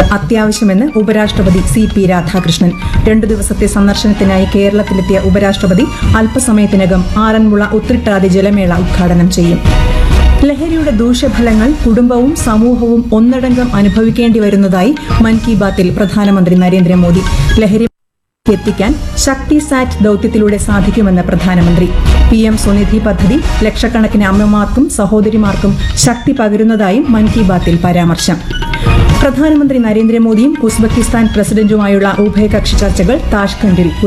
അത്യാവശ്യമെന്ന് ഉപരാഷ്ട്രപതി C P Radhakrishnan രണ്ടു ദിവസത്തെ സന്ദർശനത്തിനായി കേരളത്തിലെത്തിയ ഉപരാഷ്ട്രപതി അല്പസമയത്തിനകം ആറന്മുള ഉത്രിട്ടാതി ജലമേള ഉദ്ഘാടനം ചെയ്യും ലഹരിയുടെ ദൂഷ്യഫലങ്ങൾ കുടുംബവും സമൂഹവും ഒന്നടങ്കം അനുഭവിക്കേണ്ടി വരുന്നതായി മൻ കി ബാത്തിൽ പ്രധാനമന്ത്രി നരേന്ദ്രമോദി ലഹരി എത്തിക്കാൻ ശക്തി സാറ്റ് ദൌത്യത്തിലൂടെ സാധിക്കുമെന്ന് പ്രധാനമന്ത്രി പി എം സ്വനിധി പദ്ധതി ലക്ഷക്കണക്കിന് അമ്മമാർക്കും സഹോദരിമാർക്കും ശക്തി പകരുന്നതായും മൻ കി ബാത്തിൽ പരാമർശം പ്രധാനമന്ത്രി നരേന്ദ്രമോദിയും ഉസ്ബെക്കിസ്ഥാൻ പ്രസിഡന്റുമായുള്ള ഉഭയകക്ഷി ചർച്ചകൾ താഷ്കണ്ടിൽ